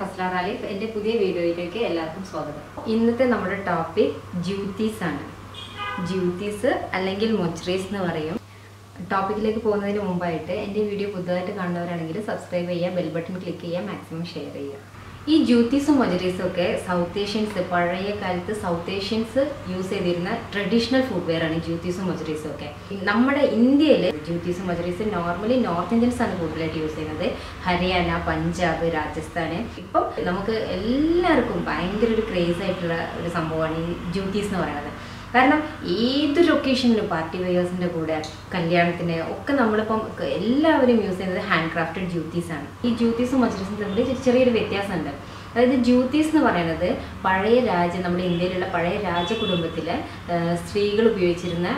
അസ്ലാർ അലിഫ് എൻ്റെ പുതിയ വീഡിയോയിലേക്ക് എല്ലാവർക്കും സ്വാഗതം ഇന്നത്തെ നമ്മുടെ ടോപ്പിക് ജ്യൂത്തീസ് ആണ് ജ്യൂത്തീസ് അല്ലെങ്കിൽ മൊച്ചറീസ് എന്ന് പറയും ടോപ്പിക്കിലേക്ക് പോകുന്നതിന് മുമ്പായിട്ട് എൻ്റെ വീഡിയോ പുതുതായിട്ട് കാണുന്നവരാണെങ്കിൽ സബ്സ്ക്രൈബ് ചെയ്യുക ബെൽ ബട്ടൺ ക്ലിക്ക് ചെയ്യുക മാക്സിമം ഷെയർ ചെയ്യുക ഈ ജ്യൂത്തീസും മൊജറീസും ഒക്കെ സൗത്ത് ഏഷ്യൻസ് പഴയ കാലത്ത് സൗത്ത് ഏഷ്യൻസ് യൂസ് ചെയ്തിരുന്ന ട്രഡീഷണൽ ഫുഡ്വെയർ ആണ് ജ്യൂത്തീസും മൊജറീസും ഒക്കെ നമ്മുടെ ഇന്ത്യയിൽ ജ്യൂത്തീസും മൊജറീസും നോർമലി നോർത്ത് ഇന്ത്യൻസ് ആണ് കൂടുതലായിട്ട് യൂസ് ചെയ്യുന്നത് ഹരിയാന പഞ്ചാബ് രാജസ്ഥാൻ ഇപ്പം നമുക്ക് എല്ലാവർക്കും ഭയങ്കര ഒരു ക്രേസ് ആയിട്ടുള്ള ഒരു സംഭവമാണ് ഈ ജ്യൂത്തീസ് എന്ന് പറയുന്നത് കാരണം ഏതൊരു ഒക്കേഷനിലും പാർട്ടി വെയേഴ്സിൻ്റെ കൂടെ കല്യാണത്തിന് ഒക്കെ നമ്മളിപ്പം എല്ലാവരും യൂസ് ചെയ്യുന്നത് ഹാൻഡ് ക്രാഫ്റ്റഡ് ജ്യൂത്തീസ് ആണ് ഈ ജ്യൂത്തീസും മജ്രീസും തമ്മിൽ ചെ- ചെറിയൊരു വ്യത്യാസമുണ്ട് അതായത് ജ്യൂത്തീസ് എന്ന് പറയുന്നത് പഴയ രാജ്യം നമ്മുടെ ഇന്ത്യയിലുള്ള പഴയ രാജകുടുംബത്തിലെ ആ, സ്ത്രീകൾ ഉപയോഗിച്ചിരുന്ന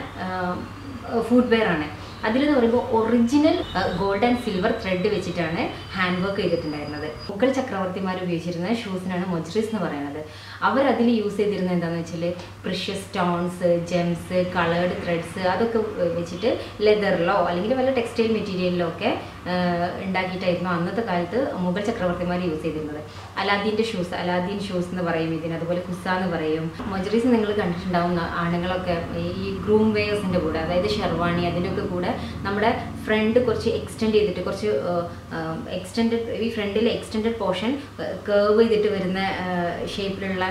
ഫുഡ് വെയർ ആണ് അതിലെന്ന് പറയുമ്പോൾ original gold and silver thread വെച്ചിട്ടാണ് ഹാൻഡ് വർക്ക് ചെയ്തിട്ടുണ്ടായിരുന്നത് മുഗൾ ചക്രവർത്തിമാർ ഉപയോഗിച്ചിരുന്ന ഷൂസിനാണ് മൊജ്രീസ് എന്ന് പറയുന്നത് അവർ അതിൽ യൂസ് ചെയ്തിരുന്നത് എന്താണെന്ന് വെച്ചാൽ precious stones gems coloured threads അതൊക്കെ വെച്ചിട്ട് ലെതറിലോ അല്ലെങ്കിൽ വല്ല ടെക്സ്റ്റൈൽ മെറ്റീരിയലിലോ ഒക്കെ ആഹ് ഉണ്ടാക്കിയിട്ടായിരുന്നു അന്നത്തെ കാലത്ത് മുഗൾ ചക്രവർത്തിമാർ യൂസ് ചെയ്തിരുന്നത് അലാദീൻ്റെ ഷൂസ് അലാദീൻ ഷൂസ് എന്ന് പറയും ഇതിന് അതുപോലെ കുസ എന്ന് പറയും മൊജറീസ് നിങ്ങൾ കണ്ടിട്ടുണ്ടാവും ന- ആണുങ്ങളൊക്കെ ഈ ഗ്രൂം വെയേഴ്സിൻ്റെ കൂടെ അതായത് ഷെർവാണി അതിൻ്റെയൊക്കെ കൂടെ നമ്മുടെ ഫ്രണ്ട് കുറച്ച് എക്സ്റ്റെൻഡ് ചെയ്തിട്ട് കുറച്ച് എക്സ്റ്റെൻഡ് ഈ ഫ്രണ്ടിലെ എക്സ്റ്റെൻഡ് പോർഷൻ കേർവ് ചെയ്തിട്ട് വരുന്ന ഷേപ്പിലുള്ള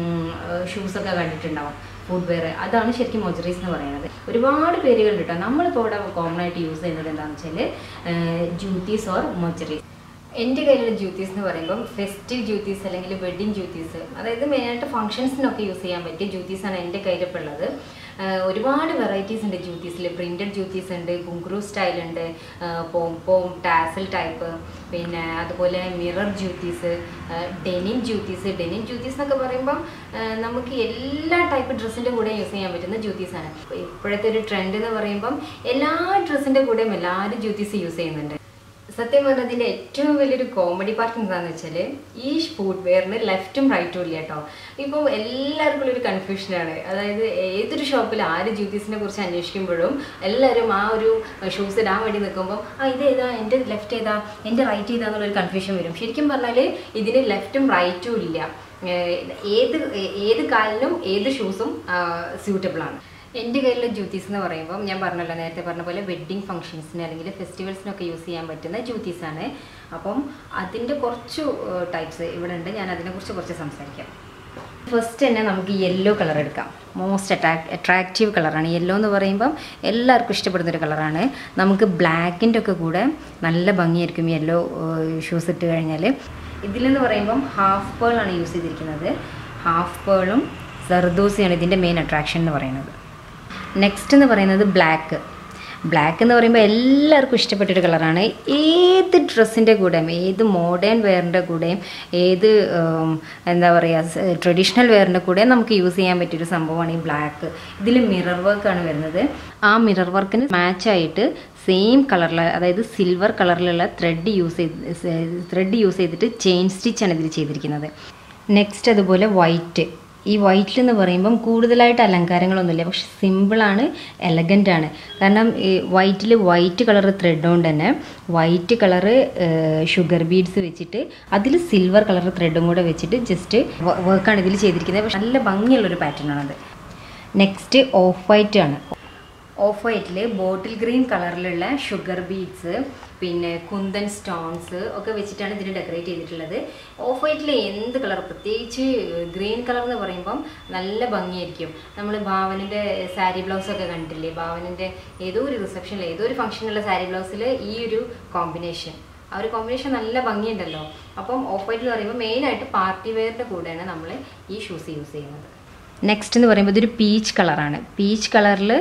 ഷൂസൊക്കെ കണ്ടിട്ടുണ്ടാവും ഫുഡ് വെയർ അതാണ് ശരിക്കും മൊജറീസ് എന്ന് പറയുന്നത് ഒരുപാട് പേരുകളുണ്ട് കേട്ടോ നമ്മളിപ്പോൾ ഇവിടെ കോമൺ ആയിട്ട് യൂസ് ചെയ്യുന്നത് എന്താണെന്ന് വെച്ചാൽ ജൂത്തീസ് ഓർ മൊജറീസ് എൻ്റെ കയ്യിലുള്ള ജ്യൂത്തീസ് എന്ന് പറയുമ്പം ഫെസ്റ്റീവ് ജ്യൂത്തീസ് അല്ലെങ്കിൽ വെഡ്ഡിങ് ജ്യൂത്തീസ് അതായത് മെയിനായിട്ട് ഫംഗ്ഷൻസിനൊക്കെ യൂസ് ചെയ്യാൻ പറ്റിയ ജ്യൂത്തീസാണ് എൻ്റെ കയ്യിലിപ്പോൾ ഉള്ളത് ആഹ് ഒരുപാട് വെറൈറ്റീസ് ഉണ്ട് ജ്യൂത്തീസിൽ പ്രിൻറ്റഡ് ജ്യൂത്തീസ് ഉണ്ട് ഗുങ്ക്രു സ്റ്റൈൽ ഉണ്ട് പോം പോം ടാസൽ ടൈപ്പ് പിന്നെ അതുപോലെ mirror juttis denim juttis denim juttis എന്നൊക്കെ പറയുമ്പം ആഹ് നമുക്ക് എല്ലാ ടൈപ്പ് ഡ്രസ്സിൻ്റെ കൂടെ യൂസ് ചെയ്യാൻ പറ്റുന്ന ജ്യൂത്തീസാണ് ഇപ്പോഴത്തെ ഒരു ട്രെൻഡ് എന്ന് പറയുമ്പം എല്ലാ ഡ്രസ്സിൻ്റെ കൂടെയും എല്ലാവരും ജ്യൂത്തീസ് യൂസ് ചെയ്യുന്നുണ്ട് സത്യം പറഞ്ഞാൽ അതിൻ്റെ ഏറ്റവും വലിയൊരു കോമഡി പാർട്ട് എന്താണെന്ന് വെച്ചാൽ ഈ ഫുഡ് വെയറിന് ലെഫ്റ്റും റൈറ്റും ഇല്ല കേട്ടോ ഇപ്പോൾ എല്ലാവർക്കും ഒരു കൺഫ്യൂഷനാണ് അതായത് ഏതൊരു ഷോപ്പിൽ ആര് ജ്യൂത്തീസിനെ കുറിച്ച് അന്വേഷിക്കുമ്പോഴും എല്ലാവരും ആ ഒരു ഷൂസ് ഇടാൻ വേണ്ടി നിൽക്കുമ്പോൾ ആ ഇത് ഏതാ എൻ്റെ ലെഫ്റ്റ് ഏതാ എൻ്റെ റൈറ്റ് ഏതാ എന്നുള്ളൊരു കൺഫ്യൂഷൻ വരും ശരിക്കും പറഞ്ഞാൽ ഇതിന് ലെഫ്റ്റും റൈറ്റും ഇല്ല ഏഹ് ഏത് ഏത് കാലിനും ഏത് ഷൂസും സ്യൂട്ടബിൾ ആണ് എൻ്റെ കയ്യിലുള്ള ജ്യൂത്തീസ് എന്ന് പറയുമ്പോൾ ഞാൻ പറഞ്ഞല്ലോ നേരത്തെ പറഞ്ഞ പോലെ വെഡ്ഡിങ് ഫംഗ്ഷൻസിന് അല്ലെങ്കിൽ ഫെസ്റ്റിവൽസിനൊക്കെ യൂസ് ചെയ്യാൻ പറ്റുന്ന ജ്യൂത്തീസാണ് അപ്പം അതിൻ്റെ കുറച്ച് ടൈപ്സ് ഇവിടെ ഉണ്ട് ഞാൻ അതിനെക്കുറിച്ച് കുറച്ച് സംസാരിക്കാം ഫസ്റ്റ് തന്നെ നമുക്ക് യെല്ലോ കളർ എടുക്കാം മോസ്റ്റ് അട്രാക് അട്രാക്റ്റീവ് കളറാണ് യെല്ലോ എന്ന് പറയുമ്പം എല്ലാവർക്കും ഇഷ്ടപ്പെടുന്ന ഒരു കളറാണ് നമുക്ക് ബ്ലാക്കിൻ്റെ ഒക്കെ കൂടെ നല്ല ഭംഗിയായിരിക്കും യെല്ലോ ഷൂസ് ഇട്ട് കഴിഞ്ഞാൽ ഇതിലെന്ന് പറയുമ്പം ഹാഫ് പേളാണ് യൂസ് ചെയ്തിരിക്കുന്നത് ഹാഫ് പേളും സർദോസിയാണ് ഇതിൻ്റെ മെയിൻ അട്രാക്ഷൻ എന്ന് പറയുന്നത് നെക്സ്റ്റ് എന്ന് പറയുന്നത് ബ്ലാക്ക് ബ്ലാക്ക് എന്ന് പറയുമ്പോൾ എല്ലാവർക്കും ഇഷ്ടപ്പെട്ടൊരു കളറാണ് ഏത് ഡ്രസ്സിൻ്റെ കൂടെയും ഏത് മോഡേൺ വെയറിൻ്റെ കൂടെയും ഏത് ഉം, എന്താ പറയുക ട്രഡീഷണൽ വെയറിൻ്റെ കൂടെ നമുക്ക് യൂസ് ചെയ്യാൻ പറ്റിയൊരു സംഭവമാണ് ഈ ബ്ലാക്ക് ഇതിൽ മിറർ വർക്കാണ് വരുന്നത് ആ മിറർ വർക്കിന് മാച്ചായിട്ട് സെയിം കളറിൽ അതായത് സിൽവർ കളറിലുള്ള ത്രെഡ് യൂസ് ചെയ്ത് ത്രെഡ് യൂസ് ചെയ്തിട്ട് ചെയിൻ സ്റ്റിച്ചാണ് ഇതിൽ ചെയ്തിരിക്കുന്നത് നെക്സ്റ്റ് അതുപോലെ വൈറ്റ് ഈ വൈറ്റിൽ എന്ന് പറയുമ്പം കൂടുതലായിട്ട് അലങ്കാരങ്ങളൊന്നുമില്ല പക്ഷെ സിമ്പിളാണ് എലഗൻ്റ് ആണ് കാരണം ഈ വൈറ്റിൽ വൈറ്റ് കളർ ത്രെഡ് കൊണ്ട് തന്നെ വൈറ്റ് കളറ് ഷുഗർ ബീഡ്സ് വെച്ചിട്ട് അതിൽ സിൽവർ കളർ ത്രെഡും കൂടെ വെച്ചിട്ട് ജസ്റ്റ് വർക്കാണ് ഇതിൽ ചെയ്തിരിക്കുന്നത് പക്ഷെ നല്ല ഭംഗിയുള്ളൊരു പാറ്റേൺ ആണത് നെക്സ്റ്റ് ഓഫ് വൈറ്റ് ആണ് ഓഫ് വൈറ്റിൽ ബോട്ടിൽ ഗ്രീൻ കളറിലുള്ള ഷുഗർ ബീഡ്സ് പിന്നെ കുന്തൻ സ്റ്റോൺസ് ഒക്കെ വെച്ചിട്ടാണ് ഇതിന് ഡെക്കറേറ്റ് ചെയ്തിട്ടുള്ളത് ഓഫ് വൈറ്റിൽ എന്ത് കളർ പ്രത്യേകിച്ച് ഗ്രീൻ കളർ എന്ന് പറയുമ്പം നല്ല ഭംഗിയായിരിക്കും നമ്മൾ ഭാവനിൻ്റെ സാരി ബ്ലൗസ് ഒക്കെ കണ്ടിട്ടില്ലേ ഭാവനിൻ്റെ ഏതോ ഒരു റിസപ്ഷനിൽ ഏതോ ഒരു ഫംഗ്ഷനുള്ള സാരി ബ്ലൗസിൽ ഈ ഒരു കോമ്പിനേഷൻ ആ ഒരു കോമ്പിനേഷൻ നല്ല ഭംഗിയുണ്ടല്ലോ അപ്പം ഓഫ് വൈറ്റ് എന്ന് പറയുമ്പോൾ മെയിനായിട്ട് പാർട്ടി വെയറിൻ്റെ കൂടെയാണ് നമ്മൾ ഈ ഷൂസ് യൂസ് ചെയ്യുന്നത് നെക്സ്റ്റ് എന്ന് പറയുമ്പോൾ ഇതൊരു പീച്ച് കളറാണ് പീച്ച് കളറിൽ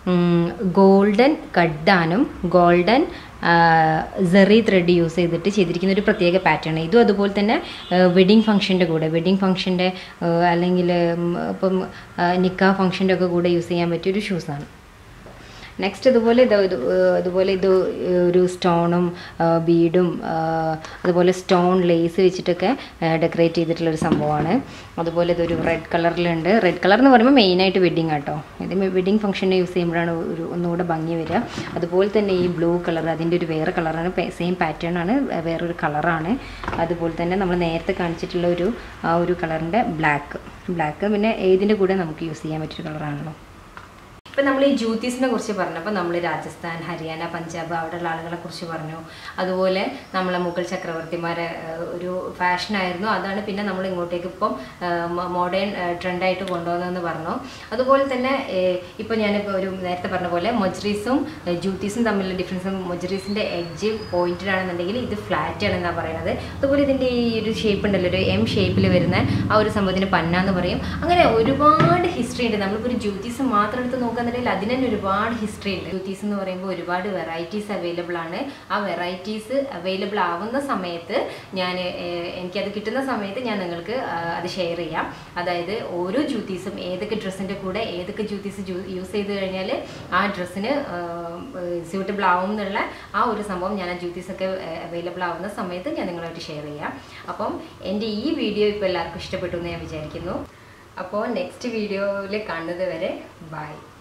ഗോൾഡൻ കഡ്ഡാനും ഗോൾഡൻ സെറി ത്രെഡ് യൂസ് ചെയ്തിട്ട് ചെയ്തിരിക്കുന്ന ഒരു പ്രത്യേക പാറ്റേൺ ഇതും അതുപോലെ തന്നെ വെഡിങ് ഫംഗ്ഷൻ്റെ കൂടെ വെഡിങ് ഫംഗ്ഷൻ്റെ അല്ലെങ്കിൽ ഉം, ഇപ്പം നിക്കാ ഫംഗ്ഷൻ്റെ ഒക്കെ കൂടെ യൂസ് ചെയ്യാൻ പറ്റിയൊരു ഷൂസാണ് നെക്സ്റ്റ് ഇതുപോലെ ഇത് ഇത് ഇതുപോലെ ഇത് ഒരു സ്റ്റോണും ബീഡും അതുപോലെ സ്റ്റോൺ ലേസ് വെച്ചിട്ടൊക്കെ ഡെക്കറേറ്റ് ചെയ്തിട്ടുള്ളൊരു സംഭവമാണ് അതുപോലെ ഇതൊരു റെഡ് കളറിലുണ്ട് റെഡ് കളർ എന്ന് പറയുമ്പോൾ മെയിനായിട്ട് വെഡ്ഡിങ് ആട്ടോ ഇത് വെഡ്ഡിങ് ഫംഗ്ഷന് യൂസ് ചെയ്യുമ്പോഴാണ് ഒരു ഒന്നുകൂടെ ഭംഗി വരിക അതുപോലെ തന്നെ ഈ ബ്ലൂ കളർ അതിൻ്റെ ഒരു വേറെ കളറാണ് സെയിം പാറ്റേൺ ആണ് വേറൊരു കളറാണ് അതുപോലെ തന്നെ നമ്മൾ നേരത്തെ കാണിച്ചിട്ടുള്ള ഒരു ആ ഒരു കളറിൻ്റെ ബ്ലാക്ക് ബ്ലാക്ക് പിന്നെ ഏതിൻ്റെ കൂടെ നമുക്ക് യൂസ് ചെയ്യാൻ പറ്റിയൊരു കളറാണല്ലോ ഇപ്പം നമ്മൾ ഈ ജ്യൂത്തീസിനെ കുറിച്ച് പറഞ്ഞപ്പോൾ നമ്മൾ രാജസ്ഥാൻ ഹരിയാന പഞ്ചാബ് അവിടെയുള്ള ആളുകളെ കുറിച്ച് പറഞ്ഞു അതുപോലെ നമ്മളെ മുഗൾ ചക്രവർത്തിമാരെ ഏഹ്, ഒരു ഫാഷനായിരുന്നു അതാണ് പിന്നെ നമ്മൾ ഇങ്ങോട്ടേക്ക് ഇപ്പം മോഡേൺ ട്രെൻഡായിട്ട് കൊണ്ടുവന്നതെന്ന് പറഞ്ഞു അതുപോലെ തന്നെ ഇപ്പോൾ ഞാനിപ്പോൾ ഒരു നേരത്തെ പറഞ്ഞ പോലെ മൊജ്രീസും ജ്യൂത്തീസും തമ്മിലുള്ള ഡിഫറൻസ് മൊജ്രീസിൻ്റെ എഡ്ജ് പോയിന്റഡ് ആണെന്നുണ്ടെങ്കിൽ ഇത് ഫ്ലാറ്റ് ആണെന്നാണ് പറയുന്നത് അതുപോലെ ഇതിൻ്റെ ഈ ഒരു ഷേപ്പ് ഉണ്ടല്ലോ ഒരു എം ഷേപ്പിൽ വരുന്ന ആ ഒരു സംഭവത്തിന് പന്ന എന്ന് പറയും അങ്ങനെ ഒരുപാട് ഹിസ്റ്ററി ഉണ്ട് നമ്മളിപ്പോൾ ഒരു ജ്യൂത്തീസ് മാത്രം എടുത്ത് നോക്കുകയാണെന്നുണ്ടെങ്കിൽ അതിന് തന്നെ ഒരുപാട് ഹിസ്റ്ററി ഉണ്ട് ജ്യൂത്തീസ് എന്ന് പറയുമ്പോൾ ഒരുപാട് വെറൈറ്റീസ് അവൈലബിൾ ആണ് ആ വെറൈറ്റീസ് അവൈലബിൾ ആവുന്ന സമയത്ത് ഞാൻ ഏഹ്, എനിക്കത് കിട്ടുന്ന സമയത്ത് ഞാൻ നിങ്ങൾക്ക് ആ, അത് ഷെയർ ചെയ്യാം അതായത് ഓരോ ജ്യൂത്തീസും ഏതൊക്കെ ഡ്രസ്സിൻ്റെ കൂടെ ഏതൊക്കെ ജ്യൂത്തീസ് യൂസ് ചെയ്ത് കഴിഞ്ഞാൽ ആ ഡ്രസ്സിന് സ്യൂട്ടബിൾ ആവും എന്നുള്ള ആ ഒരു സംഭവം ഞാൻ ആ ജ്യൂത്തീസൊക്കെ അവൈലബിൾ ആവുന്ന സമയത്ത് ഞാൻ നിങ്ങളുമായിട്ട് ഷെയർ ചെയ്യാം അപ്പം എൻ്റെ ഈ വീഡിയോ ഇപ്പോൾ എല്ലാവർക്കും ഇഷ്ടപ്പെട്ടു എന്ന് ഞാൻ വിചാരിക്കുന്നു അപ്പോൾ നെക്സ്റ്റ് വീഡിയോയിൽ കാണുന്നത് വരെ ബൈ